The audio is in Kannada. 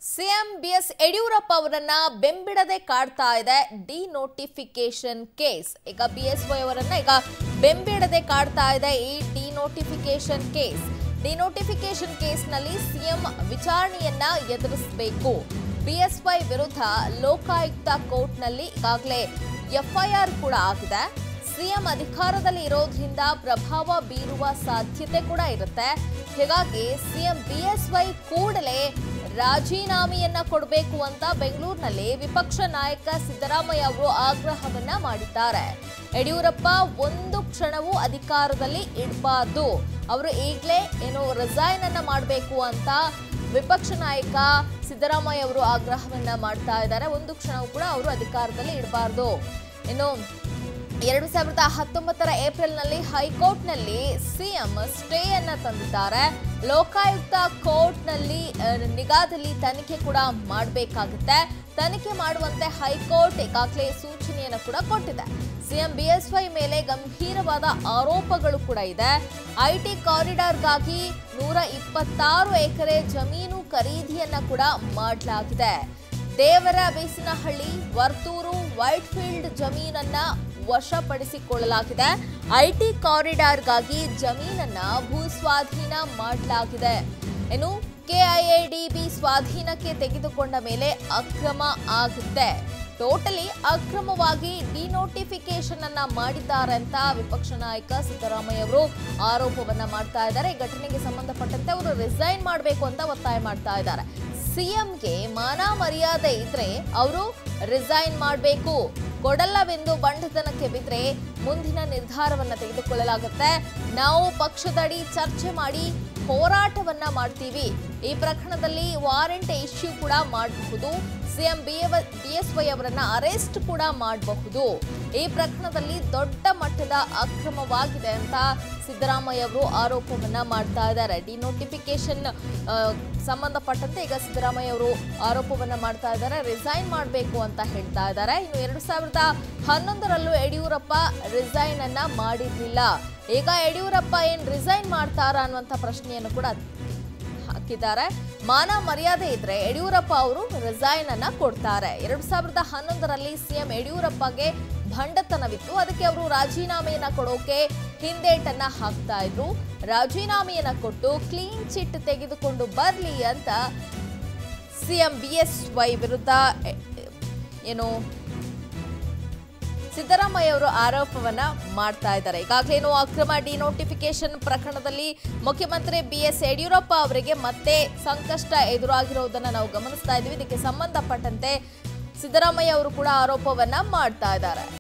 ಸಿಎಂ ಬಿಎಸ್ ಯಡಿಯೂರಪ್ಪ ಅವರನ್ನ ಬೆಂಬಿಡದೆ ಕಾಡ್ತಾ ಇದೆ ಡಿನೋಟಿಫಿಕೇಶನ್ ಕೇಸ್ ಈಗ ಬಿಎಸ್ವೈ ಅವರನ್ನ ಈಗ ಬೆಂಬಿಡದೆ ಕಾಡ್ತಾ ಇದೆ ಈ ಡಿನೋಟಿಫಿಕೇಶನ್ ಕೇಸ್ ಡಿನೋಟಿಫಿಕೇಶನ್ ಕೇಸ್ನಲ್ಲಿ ಸಿಎಂ ವಿಚಾರಣೆಯನ್ನ ಎದುರಿಸಬೇಕು ಬಿಎಸ್ವೈ ವಿರುದ್ಧ ಲೋಕಾಯುಕ್ತ ಕೋರ್ಟ್ನಲ್ಲಿ ಈಗಾಗಲೇ ಎಫ್ಐಆರ್ ಕೂಡ ಆಗಿದೆ ಸಿಎಂ ಅಧಿಕಾರದಲ್ಲಿ ಇರೋದ್ರಿಂದ ಪ್ರಭಾವ ಬೀರುವ ಸಾಧ್ಯತೆ ಕೂಡ ಇರುತ್ತೆ ಹೀಗಾಗಿ ಸಿಎಂ ಬಿಎಸ್ವೈ ಕೂಡಲೇ ರಾಜೀನಾಮೆಯನ್ನ ಕೊಡಬೇಕು ಅಂತ ಬೆಂಗಳೂರಿನಲ್ಲಿ ವಿಪಕ್ಷ ನಾಯಕ ಸಿದ್ದರಾಮಯ್ಯ ಅವರು ಆಗ್ರಹವನ್ನ ಮಾಡಿದ್ದಾರೆ ಯಡಿಯೂರಪ್ಪ ಒಂದು ಕ್ಷಣವೂ ಅಧಿಕಾರದಲ್ಲಿ ಇಡಬಾರ್ದು ಅವರು ಈಗಲೇ ಏನು ರಿಸೈನ್ ಅನ್ನ ಮಾಡಬೇಕು ಅಂತ ವಿಪಕ್ಷ ನಾಯಕ ಸಿದ್ದರಾಮಯ್ಯ ಅವರು ಆಗ್ರಹವನ್ನ ಮಾಡ್ತಾ ಇದ್ದಾರೆ ಒಂದು ಕ್ಷಣವೂ ಕೂಡ ಅವರು ಅಧಿಕಾರದಲ್ಲಿ ಇಡಬಾರ್ದು ಇನ್ನು ಎರಡು ಸಾವಿರದ ಹತ್ತೊಂಬತ್ತರ ಏಪ್ರಿಲ್ನಲ್ಲಿ ಹೈಕೋರ್ಟ್ನಲ್ಲಿ ಸಿಎಂ ಸ್ಟೇ ಅನ್ನ ತಂದಿದ್ದಾರೆ ಲೋಕಾಯುಕ್ತ ಕೋರ್ಟ್ನಲ್ಲಿ ಆ, ನಿಗಾದಲ್ಲಿ ತನಿಖೆ ಕೂಡ ಮಾಡಬೇಕಾಗುತ್ತೆ ತನಿಖೆ ಮಾಡುವಂತೆ ಹೈಕೋರ್ಟ್ ಈಗಾಗಲೇ ಸೂಚನೆಯನ್ನು ಕೂಡ ಕೊಟ್ಟಿದೆ ಸಿಎಂ ಬಿಎಸ್ವೈ ಮೇಲೆ ಗಂಭೀರವಾದ ಆರೋಪಗಳು ಕೂಡ ಇದೆ ಐಟಿ ಕಾರಿಡಾರ್ಗಾಗಿ ನೂರ ಇಪ್ಪತ್ತಾರು ಎಕರೆ ಜಮೀನು ಖರೀದಿಯನ್ನ ಕೂಡ ಮಾಡಲಾಗಿದೆ ದೇವರ ಬೇಸಿನಹಳ್ಳಿ ವರ್ತೂರು ವೈಟ್ ಫೀಲ್ಡ್ ಜಮೀನನ್ನ ವಶಪಡಿಸಿಕೊಳ್ಳಲಾಗಿದೆ ಐಟಿ ಕಾರಿಡಾರ್ಗಾಗಿ ಜಮೀನನ್ನ ಭೂಸ್ವಾಧೀನ ಮಾಡಲಾಗಿದೆ ಇನ್ನು ಕೆಐಎಡಿಬಿ ಸ್ವಾಧೀನಕ್ಕೆ ತೆಗೆದುಕೊಂಡ ಮೇಲೆ ಅಕ್ರಮ ಆಗುತ್ತೆ ಟೋಟಲಿ ಅಕ್ರಮವಾಗಿ ಡಿನೋಟಿಫಿಕೇಶನ್ ಅನ್ನ ಮಾಡಿದ್ದಾರೆ ಅಂತ ವಿಪಕ್ಷ ನಾಯಕ ಸಿದ್ದರಾಮಯ್ಯ ಅವರು ಆರೋಪವನ್ನ ಮಾಡ್ತಾ ಇದ್ದಾರೆ ಈ ಘಟನೆಗೆ ಸಂಬಂಧಪಟ್ಟಂತೆ ಅವರು ರಿಸೈನ್ ಮಾಡಬೇಕು ಅಂತ ಒತ್ತಾಯ ಮಾಡ್ತಾ ಇದ್ದಾರೆ ಸಿಎಂಗೆ ಮಾನ ಮರ್ಯಾದೆ ಇದ್ರೆ ಅವರು ರಿಸೈನ್ ಮಾಡಬೇಕು ಕೊಡಲ್ಲವೆಂದು ಬಂಡತನಕ್ಕೆ ಬಿದ್ರೆ ಮುಂದಿನ ನಿರ್ಧಾರವನ್ನ ತೆಗೆದುಕೊಳ್ಳಲಾಗುತ್ತೆ ನಾವು ಪಕ್ಷದಡಿ ಚರ್ಚೆ ಮಾಡಿ ಹೋರಾಟವನ್ನ ಮಾಡ್ತೀವಿ ಈ ಪ್ರಕರಣದಲ್ಲಿ ವಾರೆಂಟ್ ಇಶ್ಯೂ ಕೂಡ ಮಾಡಬಹುದು ಸಿಎಂ ಬಿಎಸ್ವೈ ಅವರನ್ನ ಅರೆಸ್ಟ್ ಕೂಡ ಮಾಡಬಹುದು ಈ ಪ್ರಕರಣದಲ್ಲಿ ದೊಡ್ಡ ಮಟ್ಟದ ಅಕ್ರಮವಾಗಿದೆ ಅಂತ ಸಿದ್ದರಾಮಯ್ಯ ಅವರು ಆರೋಪವನ್ನ ಮಾಡ್ತಾ ಇದ್ದಾರೆ ಡಿನೋಟಿಫಿಕೇಶನ್ ಸಂಬಂಧಪಟ್ಟಂತೆ ಈಗ ಸಿದ್ದರಾಮಯ್ಯ ಅವರು ಆರೋಪವನ್ನ ಮಾಡ್ತಾ ಇದ್ದಾರೆ ರಿಸೈನ್ ಮಾಡಬೇಕು ಅಂತ ಹೇಳ್ತಾ ಇದ್ದಾರೆ ಇನ್ನು ಎರಡು ಸಾವಿರದ ಹನ್ನೊಂದರಲ್ಲೂ ಯಡಿಯೂರಪ್ಪ ರಿಸೈನ್ ಅನ್ನ ಮಾಡಿರ್ಲಿಲ್ಲ ಈಗ ಯಡಿಯೂರಪ್ಪ ಏನ್ ರಿಸೈನ್ ಮಾಡ್ತಾರಾ ಅನ್ನುವಂಥ ಪ್ರಶ್ನೆಯನ್ನು ಕೂಡ ಹಾಕಿದ್ದಾರೆ ಮಾನ ಮರ್ಯಾದೆ ಇದ್ರೆ ಯಡಿಯೂರಪ್ಪ ಅವರು ರಿಸೈನ್ ಅನ್ನ ಕೊಡ್ತಾರೆ ಎರಡ್ ಸಾವಿರದ ಹನ್ನೊಂದರಲ್ಲಿ ಸಿಎಂ ಯಡಿಯೂರಪ್ಪಗೆ ಭಂಡತನವಿತ್ತು ಅದಕ್ಕೆ ಅವರು ರಾಜೀನಾಮೆಯನ್ನ ಕೊಡೋಕೆ ಹಿಂದೇಟನ್ನ ಹಾಕ್ತಾ ಇದ್ರು ರಾಜೀನಾಮೆಯನ್ನ ಕೊಟ್ಟು ಕ್ಲೀನ್ ಚಿಟ್ ತೆಗೆದುಕೊಂಡು ಬರ್ಲಿ ಅಂತ ಸಿಎಂ ಬಿ ಎಸ್ ವೈ ವಿರುದ್ಧ ಎ- ಏನು ಸಿದ್ದರಾಮಯ್ಯ ಅವರು ಆರೋಪವನ್ನ ಮಾಡ್ತಾ ಇದ್ದಾರೆ ಈಗಾಗಲೇನು ಅಕ್ರಮ ಡಿನೋಟಿಫಿಕೇಶನ್ ಪ್ರಕರಣದಲ್ಲಿ ಮುಖ್ಯಮಂತ್ರಿ ಬಿ ಎಸ್ ಯಡಿಯೂರಪ್ಪ ಅವರಿಗೆ ಮತ್ತೆ ಸಂಕಷ್ಟ ಎದುರಾಗಿರೋದನ್ನ ನಾವು ಗಮನಿಸ್ತಾ ಇದ್ದೀವಿ ಇದಕ್ಕೆ ಸಂಬಂಧಪಟ್ಟಂತೆ ಸಿದ್ದರಾಮಯ್ಯ ಅವರು ಕೂಡ ಆರೋಪವನ್ನ ಮಾಡ್ತಾ ಇದ್ದಾರೆ